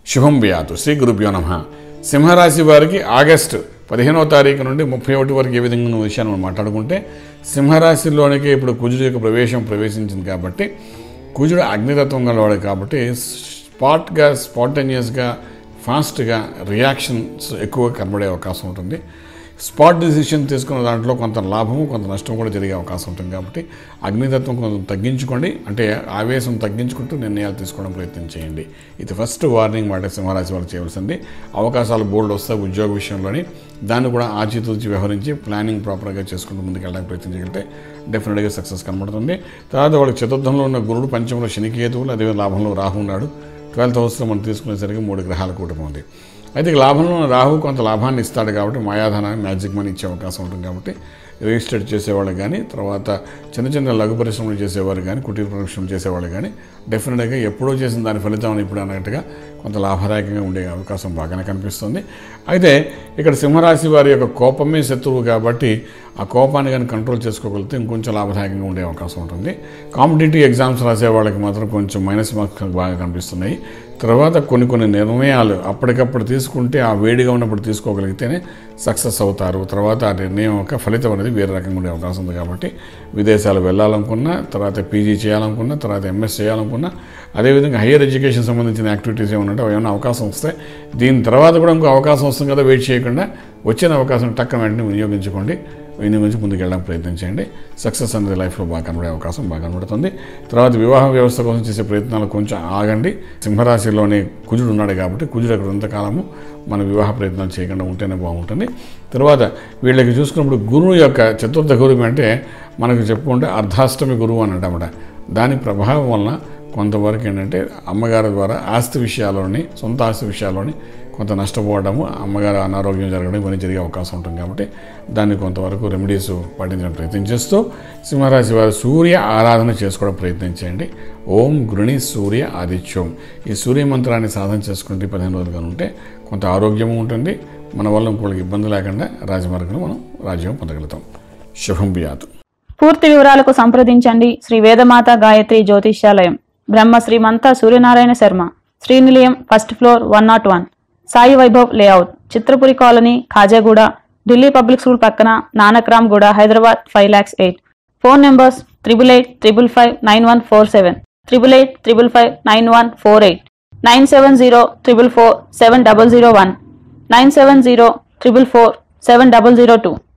శుభం వ్యాతు శ్రీ గురుభ్యో నమ సింహరాశి వారికి ఆగస్టు పదిహేనవ తారీఖు నుండి ముప్పై ఒకటి వరకు ఏ విధంగా ఉన్న విషయాన్ని మనం మాట్లాడుకుంటే సింహరాశిలోనికి ఇప్పుడు కుజుడు యొక్క ప్రవేశం ప్రవేశించింది కాబట్టి కుజుడు అగ్నితత్వం గలవాడు కాబట్టి స్పాట్గా స్పాంటేనియస్గా ఫాస్ట్గా రియాక్షన్స్ ఎక్కువ కనబడే అవకాశం ఉంటుంది స్పాట్ డిసిషన్ తీసుకున్న దాంట్లో కొంత లాభము కొంత నష్టం కూడా జరిగే అవకాశం ఉంటుంది కాబట్టి అగ్నితత్వం కొంచెం తగ్గించుకోండి అంటే ఆవేశం తగ్గించుకుంటూ నిర్ణయాలు తీసుకోవడం ప్రయత్నం చేయండి ఇది ఫస్ట్ వార్నింగ్ మాట సింహరాశి వాళ్ళు చేయవలసింది అవకాశాలు బోల్డ్ వస్తాయి ఉద్యోగ విషయంలోని దాన్ని కూడా ఆచితూచి వ్యవహరించి ప్లానింగ్ ప్రాపర్గా చేసుకుంటూ ముందుకెళ్ళడానికి ప్రయత్నం చేయగలిగితే డెఫినెట్గా సక్సెస్ కనబడుతుంది తర్వాత వాళ్ళకి చతుర్థంలో ఉన్న గురుడు పంచంలో శనికేతువులు అదే లాభంలో రాహు ఉన్నాడు ట్వెల్త్ హౌస్లో మనం తీసుకునేసరికి మూడు గ్రహాల కూటమి ఉంది అయితే ఇక లాభంలో ఉన్న రాహు కొంత లాభాన్ని ఇస్తాడు కాబట్టి మాయాధనాన్ని మ్యాజిక్ మనీ ఇచ్చే అవకాశం ఉంటుంది కాబట్టి రిజిస్టర్డ్ చేసేవాళ్ళు కానీ తర్వాత చిన్న చిన్న లఘు పరిశ్రమలు చేసేవారు కానీ కుటీర పరిశ్రమలు చేసేవాళ్ళు కానీ డెఫినెట్గా ఎప్పుడో చేసిన దాని ఫలితం ఇప్పుడు అన్నట్టుగా కొంత లాభదాయకంగా ఉండే అవకాశం బాగానే కనిపిస్తుంది అయితే ఇక్కడ సింహరాశి వారి యొక్క కోపమే శత్రువు కాబట్టి ఆ కోపాన్ని కానీ కంట్రోల్ చేసుకోగలిగితే ఇంకొంచెం లాభదాయకంగా ఉండే అవకాశం ఉంటుంది కాంపిటేటివ్ ఎగ్జామ్స్ రాసే వాళ్ళకి మాత్రం కొంచెం మైనస్ మార్క్స్ బాగా కనిపిస్తున్నాయి తర్వాత కొన్ని కొన్ని నిర్ణయాలు అప్పటికప్పుడు తీసుకుంటే ఆ వేడిగా ఉన్నప్పుడు తీసుకోగలిగితేనే సక్సెస్ అవుతారు తర్వాత ఆ నిర్ణయం యొక్క ఫలితం అనేది వేరే రకంగా ఉండే అవకాశం ఉంది కాబట్టి విదేశాలు వెళ్ళాలనుకున్నా తర్వాత పీజీ చేయాలనుకున్నా తర్వాత ఎంఎస్ చేయాలనుకున్నా అదేవిధంగా హయ్యర్ ఎడ్యుకేషన్ సంబంధించిన యాక్టివిటీస్ ఏమైనా ఉంటే ఏమైనా అవకాశం వస్తాయి దీని తర్వాత కూడా ఇంకో అవకాశం వస్తుంది కదా వెయిట్ చేయకుండా వచ్చిన అవకాశం టక్కన వెంటనే వినియోగించుకోండి వినియోగించి ముందుకు వెళ్ళడానికి ప్రయత్నం చేయండి సక్సెస్ అనేది లైఫ్లో బాగా కనబడే అవకాశం బాగా కనబడుతుంది తర్వాత వివాహ వ్యవస్థ కోసం చేసే ప్రయత్నాలు కొంచెం ఆగండి సింహరాశిలోని కుజుడు ఉన్నాడు కాబట్టి కుజుడు అక్కడ ఉన్నంతకాలము మన వివాహ ప్రయత్నాలు చేయకుండా ఉంటేనే బాగుంటుంది తర్వాత వీళ్ళకి చూసుకున్నప్పుడు గురువు యొక్క చతుర్థ గురువు అంటే మనకు చెప్పుకుంటే అర్ధాష్టమి గురువు అని అంటామట దాని ప్రభావం వలన కొంతవరకు ఏంటంటే అమ్మగారి ద్వారా ఆస్తి విషయాల్లోని సొంత ఆస్తి విషయాల్లోని కొంత నష్టపోవడము అమ్మగారు అనారోగ్యం జరగడం ఇవన్నీ జరిగే అవకాశం ఉంటుంది కాబట్టి దాన్ని కొంతవరకు రెమెడీస్ పాటించడం ప్రయత్నం చేస్తూ సింహరాశి వారు సూర్య ఆరాధన చేసుకోవడం ప్రయత్నం చేయండి ఓం గృణి సూర్య ఆదిత్యం ఈ సూర్య మంత్రాన్ని సాధన చేసుకుంటే పదిహేను రోజులుగా ఉంటే కొంత ఆరోగ్యం ఉంటుంది మన వల్ల ఇంకోళ్ళకి ఇబ్బంది లేకుండా రాజమార్గంలో మనం రాజ్యం పొందగలుగుతాం శుభం బియాతు పూర్తి వివరాలకు సంప్రదించండి Shri Vedamata Gayatri Jyotishyalayam Brahma Srimantha Suryanarayana Sharma Srinilayam first floor one not one Sai Vaibhav layout Chitrapuri colony Khajaguda Delhi public school పక్కన Nanakramguda Hyderabad five lakhs eight phone numbers triple eight triple five nine one four seven triple eight triple five nine one four eight nine seven zero triple four seven double zero one nine seven zero triple four seven double zero two